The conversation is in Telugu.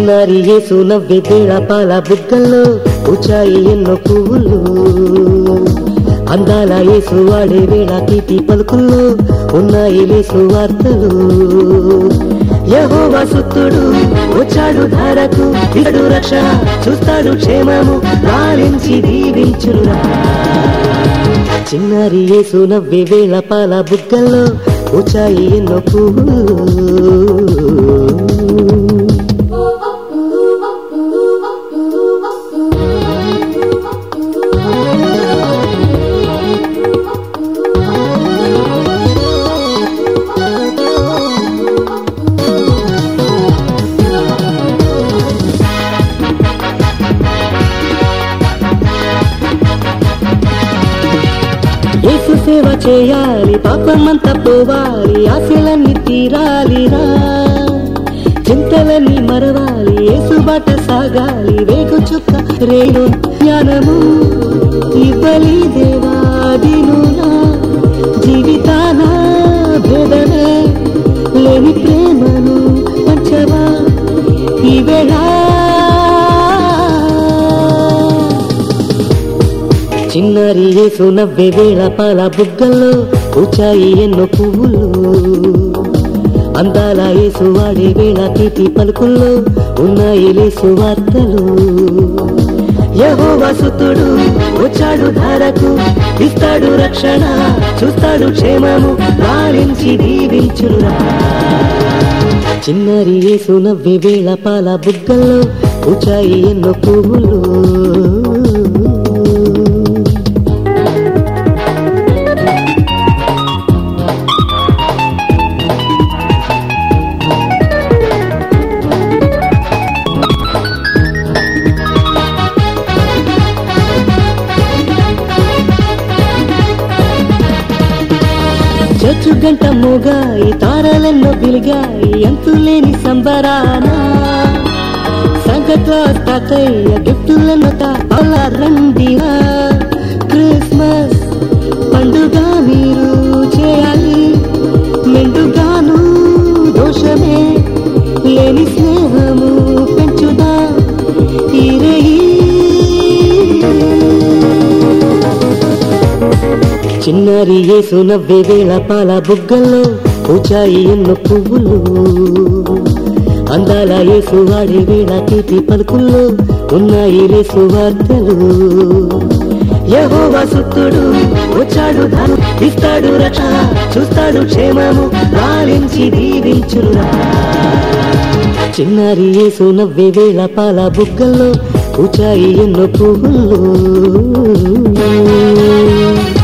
చిన్నారి యేసు నవ్వే తేడా పాల బుగ్గల్లో ఉచాయి ఎన్నో పువ్వులు అందాల యేసు వాడే వేళ తీపి పలుకుల్లో ఉన్నాయి లేసు వార్తలు యహోవా సుత్తుడు వచ్చాడు ధారకు ఇతడు రక్షణ చూస్తాడు క్షేమము లాలించి దీవించురా చిన్నారి యేసు నవ్వే వేళ పాల బుగ్గల్లో ఉచాయి ఎన్నో పువ్వులు యేసు సేవ చేయాలి పాపమంతా పోవాలి ఆశలన్నీ తీరాలిరా చింతలన్నీ మరవాలి యేసు బాట సాగాలి వేగు చుక్క రేణు జ్ఞానము ఇవ్వలి దేవాదినునా జీవితాన భేదమే లేని ప్రేమను పంచవా ఈ వేళ చిన్నారి యేసు నవ్వే వేళ పాల బుగ్గల్లో ఉచాయి ఎన్నో పువ్వులు అందాల యేసు వాడే వేళ తీపి పలుకుల్లో ఉన్నాయి లేసు వార్తలు యహోవా సుతుడు వచ్చాడు ధారకు ఇస్తాడు రక్షణ చూస్తాడు క్షేమము లాలించి దీవించురా చిన్నారి యేసు నవ్వే వేళ పాల బుగ్గల్లో ఉచాయి ఎన్నో పువ్వులు చచ్చు గంట మోగాయి తారలెన్నో వెలిగాయి అంతులేని సంబరాన సంకట్లాస్ తాతయ్య గిఫ్టులను తాళ రండిరా క్రిస్మస్ పండుగ మీరు చేయాలి మెండుగాను దోషమే లేని స్నేహము పెంచుదా ఈరేయి చిన్నారి యేసు నవ్వే వేళ పాల బుగ్గల్లో ఉచాయి ఎన్నో పువ్వులు అందాల యేసు వాడే వేళ తీపి పలుకుల్లో ఉన్నాయి లేసు వార్తలు యహోవా సుత్తుడు వచ్చాడు ధను ఇస్తాడు రక్షణ చూస్తాడు క్షేమము లాలించి దీవించురా చిన్నారి యేసు నవ్వే వేళ పాల బుగ్గల్లో ఉచాయి ఎన్నో పువ్వులు